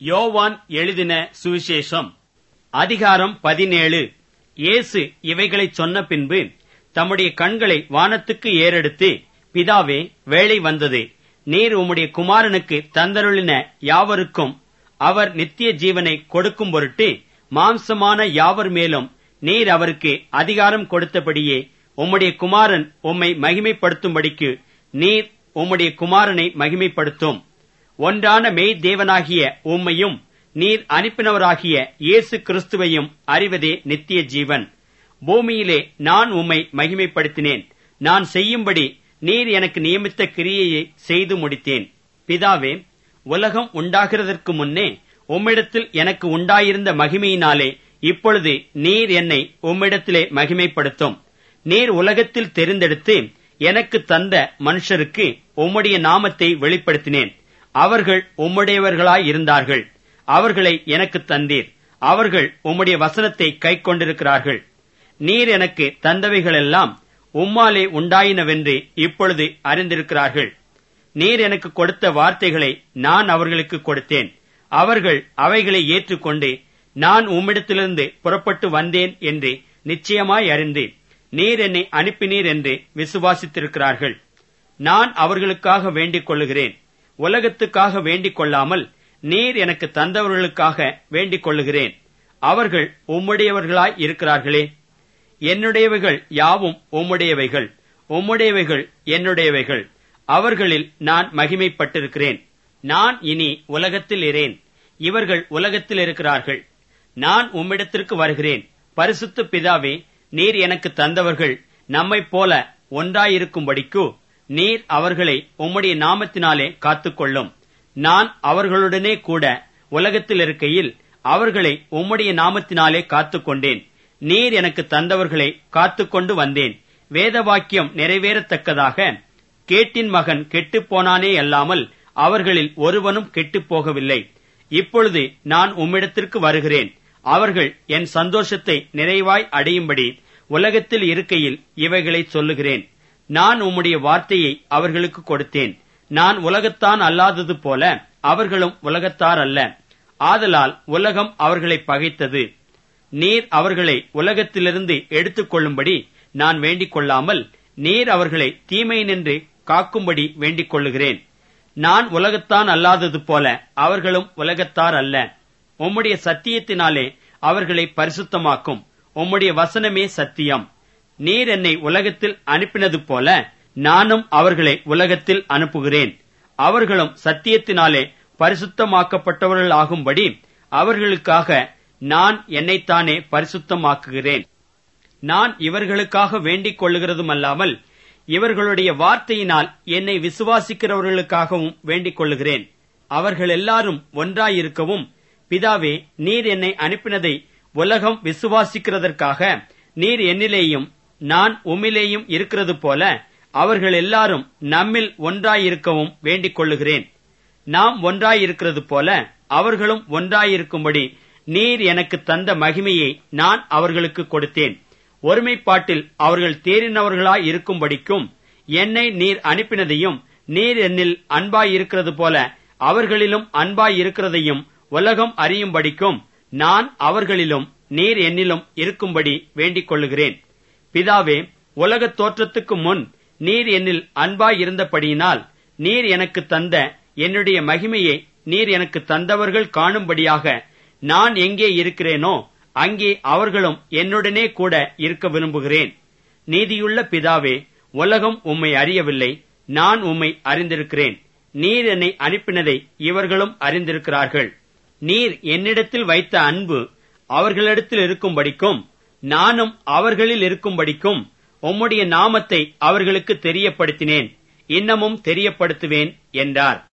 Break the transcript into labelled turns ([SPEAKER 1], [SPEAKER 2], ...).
[SPEAKER 1] யோவான் எழுதின சுவிசேஷம் அதிகாரம் பதினேழு இயேசு இவைகளைச் சொன்ன பின்பு தம்முடைய கண்களை வானத்துக்கு ஏறெடுத்து பிதாவே வேளை வந்தது நீர் உம்முடைய குமாரனுக்கு தந்தருளின யாவருக்கும் அவர் நித்திய ஜீவனை கொடுக்கும் பொருட்டு மாம்சமான யாவர் மேலும் நீர் அவருக்கு அதிகாரம் கொடுத்தபடியே உம்முடைய குமாரன் உம்மை மகிமைப்படுத்தும்படிக்கு நீர் உம்முடைய குமாரனை மகிமைப்படுத்தும் ஒன்றான மெய் தேவனாகிய உம்மையும் நீர் அனுப்பினவராகிய இயேசு கிறிஸ்துவையும் அறிவதே நித்திய ஜீவன் பூமியிலே நான் உம்மை மகிமைப்படுத்தினேன் நான் செய்யும்படி நீர் எனக்கு நியமித்த கிரியையை செய்து முடித்தேன் பிதாவே உலகம் உண்டாகிறதற்கு முன்னே உம்மிடத்தில் எனக்கு உண்டாயிருந்த மகிமையினாலே இப்பொழுது நீர் என்னை உம்மிடத்திலே மகிமைப்படுத்தும் நீர் உலகத்தில் தெரிந்தெடுத்து எனக்கு தந்த மனுஷருக்கு உம்முடைய நாமத்தை வெளிப்படுத்தினேன் அவர்கள் உம்முடையவர்களாயிருந்தார்கள் அவர்களை எனக்கு தந்தீர் அவர்கள் உம்முடைய வசனத்தை கை கொண்டிருக்கிறார்கள் நீர் எனக்கு தந்தவைகளெல்லாம் உம்மாலே உண்டாயினவென்று இப்பொழுது அறிந்திருக்கிறார்கள் நீர் எனக்கு கொடுத்த வார்த்தைகளை நான் அவர்களுக்கு கொடுத்தேன் அவர்கள் அவைகளை ஏற்றுக்கொண்டு நான் உம்மிடத்திலிருந்து புறப்பட்டு வந்தேன் என்று நிச்சயமாய் அறிந்து நீர் என்னை அனுப்பினீர் என்று விசுவாசித்திருக்கிறார்கள் நான் அவர்களுக்காக வேண்டிக் கொள்ளுகிறேன் உலகத்துக்காக வேண்டிக் கொள்ளாமல் நீர் எனக்கு தந்தவர்களுக்காக வேண்டிக் கொள்ளுகிறேன் அவர்கள் உம்முடையவர்களாய் இருக்கிறார்களே என்னுடையவைகள் யாவும் உம்முடையவைகள் உம்முடையவைகள் என்னுடையவைகள் அவர்களில் நான் மகிமைப்பட்டிருக்கிறேன் நான் இனி உலகத்தில் இரேன் இவர்கள் உலகத்தில் இருக்கிறார்கள் நான் உம்மிடத்திற்கு வருகிறேன் பரிசுத்த பிதாவே நீர் எனக்கு தந்தவர்கள் நம்மைப் போல ஒன்றாயிருக்கும்படிக்கு நீர் அவர்களை உம்முடைய நாமத்தினாலே காத்துக்கொள்ளும் நான் அவர்களுடனே கூட உலகத்தில் இருக்கையில் அவர்களை உம்முடைய நாமத்தினாலே காத்துக்கொண்டேன் நீர் எனக்கு தந்தவர்களை காத்துக்கொண்டு வந்தேன் வேத வாக்கியம் நிறைவேறத்தக்கதாக கேட்டின் மகன் கெட்டுப் போனானே அல்லாமல் அவர்களில் ஒருவனும் கெட்டுப் போகவில்லை இப்பொழுது நான் உம்மிடத்திற்கு வருகிறேன் அவர்கள் என் சந்தோஷத்தை நிறைவாய் அடையும்படி உலகத்தில் இருக்கையில் இவைகளை சொல்லுகிறேன் நான் உம்முடைய வார்த்தையை அவர்களுக்கு கொடுத்தேன் நான் உலகத்தான் அல்லாதது போல அவர்களும் உலகத்தார் அல்ல ஆதலால் உலகம் அவர்களை பகைத்தது நீர் அவர்களை உலகத்திலிருந்து எடுத்துக் கொள்ளும்படி நான் வேண்டிக் கொள்ளாமல் நீர் அவர்களை தீமை நின்று காக்கும்படி வேண்டிக் கொள்ளுகிறேன் நான் உலகத்தான் அல்லாதது போல அவர்களும் உலகத்தார் அல்ல உம்முடைய சத்தியத்தினாலே அவர்களை பரிசுத்தமாக்கும் உம்முடைய வசனமே சத்தியம் நீர் என்னை உலகத்தில் அனுப்பினது போல நானும் அவர்களை உலகத்தில் அனுப்புகிறேன் அவர்களும் சத்தியத்தினாலே பரிசுத்தமாக்கப்பட்டவர்களாகும்படி அவர்களுக்காக நான் என்னைத்தானே பரிசுத்தமாக்குகிறேன் நான் இவர்களுக்காக வேண்டிக் கொள்ளுகிறதுமல்லாமல் இவர்களுடைய வார்த்தையினால் என்னை விசுவாசிக்கிறவர்களுக்காகவும் வேண்டிக் கொள்ளுகிறேன் அவர்கள் எல்லாரும் ஒன்றாயிருக்கவும் பிதாவே நீர் என்னை அனுப்பினதை உலகம் விசுவாசிக்கிறதற்காக நீர் என்னிலேயும் நான் உம்மிலேயும் இருக்கிறது போல அவர்கள் எல்லாரும் நம்மில் ஒன்றாயிருக்கவும் வேண்டிக் கொள்ளுகிறேன் நாம் ஒன்றாயிருக்கிறது போல அவர்களும் ஒன்றாயிருக்கும்படி நீர் எனக்கு தந்த மகிமையை நான் அவர்களுக்கு கொடுத்தேன் ஒருமைப்பாட்டில் அவர்கள் தேறினவர்களாய் இருக்கும்படிக்கும் என்னை நீர் அனுப்பினதையும் நீர் என்னில் அன்பாயிருக்கிறது போல அவர்களிலும் அன்பாயிருக்கிறதையும் உலகம் அறியும்படிக்கும் நான் அவர்களிலும் நீர் என்னிலும் இருக்கும்படி வேண்டிக் கொள்ளுகிறேன் பிதாவே உலகத் தோற்றத்துக்கு முன் நீர் என்னில் அன்பாயிருந்தபடியினால் நீர் எனக்கு தந்த என்னுடைய மகிமையை நீர் எனக்கு தந்தவர்கள் காணும்படியாக நான் எங்கே இருக்கிறேனோ அங்கே அவர்களும் என்னுடனே கூட இருக்க விரும்புகிறேன் நீதியுள்ள பிதாவே உலகம் உம்மை அறியவில்லை நான் உம்மை அறிந்திருக்கிறேன் நீர் என்னை அனுப்பினதை இவர்களும் அறிந்திருக்கிறார்கள் நீர் என்னிடத்தில் வைத்த அன்பு அவர்களிடத்தில் இருக்கும்படிக்கும் நானும் அவர்களில் இருக்கும்படிக்கும் உம்முடைய நாமத்தை அவர்களுக்கு தெரியப்படுத்தினேன் இன்னமும் தெரியப்படுத்துவேன் என்றார்